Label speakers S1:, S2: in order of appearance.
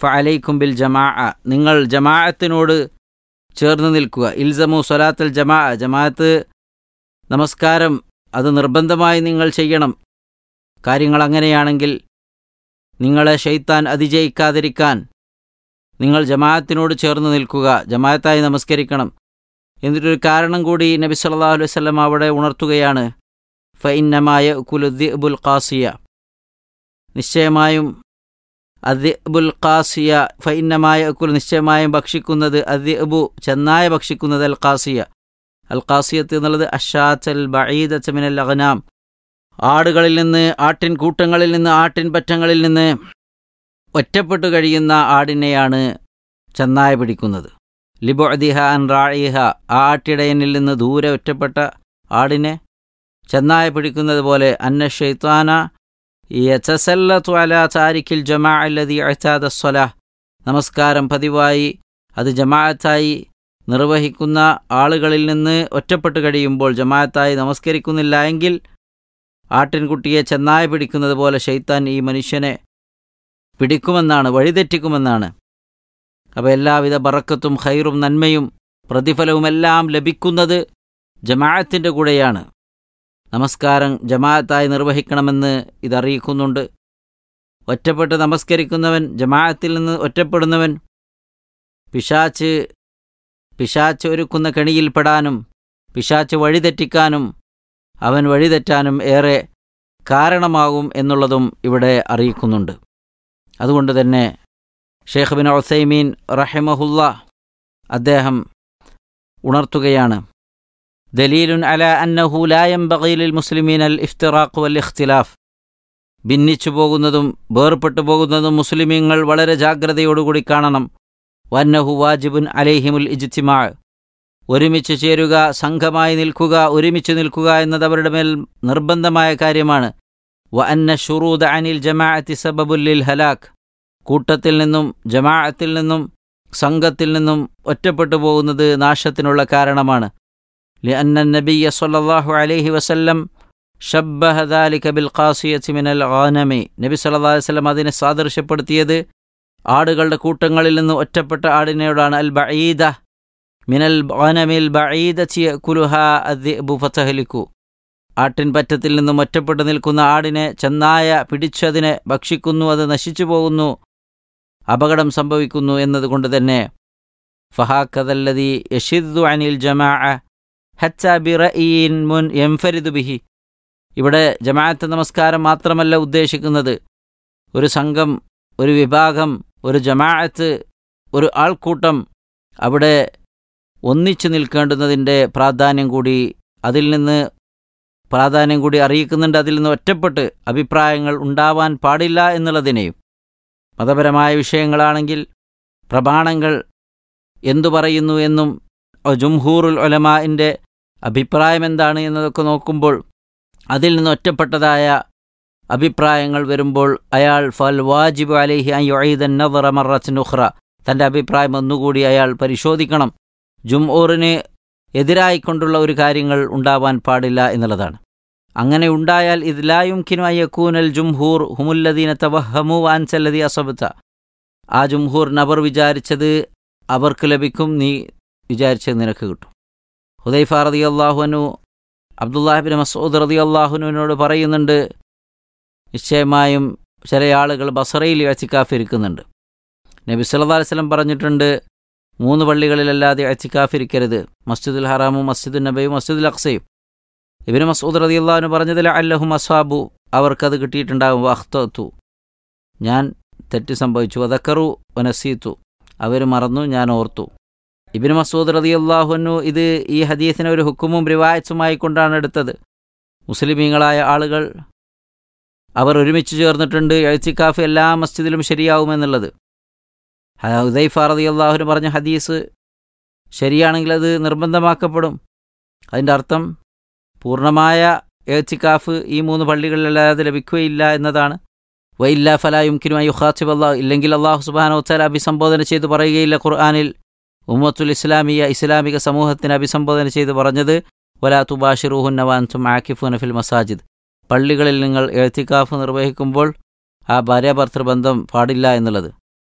S1: ഫഅലൈക്കും bill ജമാ നിങ്ങൾ ജമാഅത്തിനോട് ചേർന്ന് നിൽക്കുക ഇൽസമു സ്വലാത്തൽ ജമാ ജമാഅത്ത് നമസ്കാരം അത് നിർബന്ധമായി നിങ്ങൾ ചെയ്യണം കാര്യങ്ങൾ അങ്ങനെയാണെങ്കിൽ നിങ്ങളെ ഷെയ്ത്താൻ അതിജയിക്കാതിരിക്കാൻ നിങ്ങൾ ജമാഅത്തിനോട് ചേർന്ന് നിൽക്കുക ജമാഅത്തായി നമസ്കരിക്കണം എന്നിട്ടൊരു കാരണം കൂടി നബി സല്ലല്ലാഹു അലൈഹി വസല്ലം അവിടെ ഉണർത്തുകയാണ് ഫഇന്നമായ കുലുദ്ദിബുൽ ഖാസിയ നിശ്ചയമായും അദ്ബുൽ ഖാസിയ ഫൈന്നമായ കുൽ നിശ്ചയമായും ഭക്ഷിക്കുന്നത് അദ്ബു ചെന്നായ ഭക്ഷിക്കുന്നത് അൽ ഖാസിയ അൽ ഖാസിയത്ത് എന്നുള്ളത് അഷാത്ത് അൽ ബഈദത്ത് മിനൽ അഗ്നാം ആടുകളിൽ നിന്ന് ആട്ടിൻ കൂട്ടങ്ങളിൽ നിന്ന് ആട്ടിൻ പറ്റങ്ങളിൽ നിന്ന് ഒറ്റപ്പെട്ടു കഴിയുന്ന ആടിനെയാണ് ചെന്നായ പിടിക്കുന്നത് ലിബൊദിഹ അൻ റായിഹ ആ ആട്ടിടയനിൽ നിന്ന് ദൂരെ ഒറ്റപ്പെട്ട ആടിനെ ചെന്നായ പിടിക്കുന്നത് പോലെ അന്ന ഷെയ്ത്താന യസല്ലത്തു അല താരിഖിൽ ജമാ അല്ലതി അഹ്താദ സ്വലാഹ് നമസ്കാരം പതിവായി അത് ജമാഅത്തായി നിർവഹിക്കുന്ന ആളുകളിൽ നിന്ന് ഒറ്റപ്പെട്ട് കഴിയുമ്പോൾ ജമാഅത്തായി നമസ്കരിക്കുന്നില്ല എങ്കിൽ ആട്ടിൻകുട്ടിയെ ചെന്നായ പിടിക്കുന്നത് പോലെ ഷെയ്ത്താൻ ഈ മനുഷ്യനെ പിടിക്കുമെന്നാണ് വഴിതെറ്റിക്കുമെന്നാണ് അപ്പോൾ എല്ലാവിധ ബറക്കത്തും ഖൈറും നന്മയും പ്രതിഫലവുമെല്ലാം ലഭിക്കുന്നത് ജമാഅത്തിൻ്റെ കൂടെയാണ് നമസ്കാരം ജമാഅത്തായി നിർവഹിക്കണമെന്ന് ഇതറിയിക്കുന്നുണ്ട് ഒറ്റപ്പെട്ട് നമസ്കരിക്കുന്നവൻ ജമാഅത്തിൽ നിന്ന് ഒറ്റപ്പെടുന്നവൻ പിശാച്ച് പിശാച്ച് ഒരുക്കുന്ന കെണിയിൽപ്പെടാനും പിശാച്ച് വഴിതെറ്റിക്കാനും അവൻ വഴിതെറ്റാനും ഏറെ കാരണമാകും എന്നുള്ളതും ഇവിടെ അറിയിക്കുന്നുണ്ട് അതുകൊണ്ട് തന്നെ ഷേഖ് ബിൻ ഒസൈമീൻ റഹിമഹുല്ല അദ്ദേഹം ഉണർത്തുകയാണ് ദലീലുൻ അല അന്നഹു ലായം ബഗീലിൽ മുസ്ലിമീൻ അൽ ഇഫ്തിറാഖ് വൽ ഇഖ്തിലാഫ് ഭിന്നിച്ചു പോകുന്നതും വേർപെട്ടു പോകുന്നതും മുസ്ലിമീങ്ങൾ വളരെ ജാഗ്രതയോടുകൂടി കാണണം വന്നഹു വാജിബുൻ അലൈഹിമുൽ ഇജ്തിമാ ഒരുമിച്ച് ചേരുക സംഘമായി നിൽക്കുക ഒരുമിച്ച് നിൽക്കുക എന്നത് അവരുടെ മേൽ നിർബന്ധമായ കാര്യമാണ് വ അന്ന ഷുറൂദ് അനിൽ ജമാഅത്തി സബബുല്ലിൽ ഹലാഖ് കൂട്ടത്തിൽ നിന്നും ജമാഅത്തിൽ നിന്നും സംഘത്തിൽ നിന്നും ഒറ്റപ്പെട്ടു പോകുന്നത് നാശത്തിനുള്ള കാരണമാണ് لأن النبي صلى الله عليه وسلم شبه ذلك بالقاسية من الغنم നബി സല്ലല്ലാഹു അലൈഹി വസല്ലം അതിനെ സാദൃശ്യപ്പെടുത്തിയത് ആടുകളുടെ കൂട്ടങ്ങളിൽ നിന്ന് ഒറ്റപ്പെട്ട ആടിനോടാണ് അൽ ബഈദ മിനൽ ഗനമിൽ ബഈദത്തി യഅകുലുഹ അദ്ദിബു ഫതഹ്ലികു ആട്ടിൻ പറ്റത്തിൽ നിന്നും ഒറ്റപ്പെട്ടു നിൽക്കുന്ന ആടിനെ ചെന്നായ പിടിച്ചതിനെ ഭക്ഷിക്കുന്നു അത് നശിച്ചു പോകുന്നു അപകടം സംഭവിക്കുന്നു എന്നതുകൊണ്ട് തന്നെ ഫഹാക്കതല്ലതി യഷിദ്ദു അനിൽ ജമാ ഹച്ച ബിറഈൻ മുൻ എംഫരിദു ബിഹി ഇവിടെ ജമാഅത്ത് നമസ്കാരം മാത്രമല്ല ഉദ്ദേശിക്കുന്നത് ഒരു സംഘം ഒരു വിഭാഗം ഒരു ജമാഅത്ത് ഒരു ആൾക്കൂട്ടം അവിടെ ഒന്നിച്ചു നിൽക്കേണ്ടുന്നതിൻ്റെ പ്രാധാന്യം കൂടി അതിൽ നിന്ന് പ്രാധാന്യം കൂടി അറിയിക്കുന്നുണ്ട് അതിൽ നിന്ന് ഒറ്റപ്പെട്ട് അഭിപ്രായങ്ങൾ ഉണ്ടാവാൻ പാടില്ല എന്നുള്ളതിനെയും മതപരമായ വിഷയങ്ങളാണെങ്കിൽ പ്രമാണങ്ങൾ എന്തു പറയുന്നു എന്നും ജുംഹൂറുൽ ഒലമാൻ്റെ അഭിപ്രായം എന്താണ് എന്നതൊക്കെ നോക്കുമ്പോൾ അതിൽ നിന്ന് ഒറ്റപ്പെട്ടതായ അഭിപ്രായങ്ങൾ വരുമ്പോൾ അയാൾ ഫൽ വാജിബ് അലൈഹി അൻ യുഈദൻ നദറ മറത്തിൻ ഉഖ്റ തൻ്റെ അഭിപ്രായം ഒന്നുകൂടി അയാൾ പരിശോധിക്കണം ജുംഊറിന് എതിരായിക്കൊണ്ടുള്ള ഒരു കാര്യങ്ങൾ ഉണ്ടാവാൻ പാടില്ല എന്നുള്ളതാണ് അങ്ങനെ ഉണ്ടായാൽ ഇതിലായും കിനു അയ്യക്കൂനൽ ജുംഹൂർ ഹുമുല്ലദീന തവഹമു വാൻസല്ലതി അസബത്ത ആ ജുംഹൂർ നബർ വിചാരിച്ചത് അവർക്ക് ലഭിക്കും നീ വിചാരിച്ചത് നിനക്ക് കിട്ടും ഹുദൈഫ റതി അള്ളാഹുനു അബ്ദുല്ലാഹിബിൻ മസൂദ് റതി അള്ളാഹുനുവിനോട് പറയുന്നുണ്ട് നിശ്ചയമായും ചില ആളുകൾ ബസറയിൽ ഇരിക്കുന്നുണ്ട് നബി സല്ലല്ലാഹു അലൈഹി വസല്ലം പറഞ്ഞിട്ടുണ്ട് മൂന്ന് പള്ളികളിലല്ലാതെ ഇരിക്കരുത് മസ്ജിദുൽ ഹറാമും മസ്ജിദുൽ നബയും മസ്ജിദുൽ അക്സയും ഇബിന് മസൂദ് റതി അള്ളാഹുന് പറഞ്ഞതിൽ അല്ലഹും അസ്വാബു അവർക്കത് കിട്ടിയിട്ടുണ്ടാകും വഖ്തത്തു ഞാൻ തെറ്റ് സംഭവിച്ചു വദക്കറു വനസീത്തു അവർ മറന്നു ഞാൻ ഓർത്തു ഇബിന് മസൂദ് റതി അള്ളാഹുനു ഇത് ഈ ഹദീസിനെ ഒരു ഹുക്കുമും റിവായത്തുമായി കൊണ്ടാണ് എടുത്തത് മുസ്ലിമീങ്ങളായ ആളുകൾ അവർ ഒരുമിച്ച് ചേർന്നിട്ടുണ്ട് എഴുത്തിക്കാഫ് എല്ലാ മസ്ജിദിലും ശരിയാവുമെന്നുള്ളത് ഉദൈഫ റതി അള്ളാഹുന് പറഞ്ഞ ഹദീസ് ശരിയാണെങ്കിൽ അത് നിർബന്ധമാക്കപ്പെടും അതിൻ്റെ അർത്ഥം പൂർണ്ണമായ എഴുത്തിക്കാഫ് ഈ മൂന്ന് പള്ളികളിലല്ലാതെ ലഭിക്കുകയില്ല എന്നതാണ് വൈല്ല ഫലായുംക്കിനും അയ്യുഖാസിബ് അള്ളാഹ് ഇല്ലെങ്കിൽ അള്ളാഹു സുബാനോ വത്താല അഭിസംബോധന ചെയ്ത് പറയുകയില്ല ഖുർആാനിൽ ഉമ്മത്തുൽ ഇസ്ലാമിയ ഇസ്ലാമിക സമൂഹത്തിന് അഭിസംബോധന ചെയ്ത് പറഞ്ഞത് വലാ തുബാഷിറൂഹുൻ നവാൻസും ആക്കിഫുൻ ഫിൽ മസാജിദ് പള്ളികളിൽ നിങ്ങൾ എഴുത്തിക്കാഫ് നിർവഹിക്കുമ്പോൾ ആ ഭാര്യാഭർത്തൃബന്ധം പാടില്ല എന്നുള്ളത്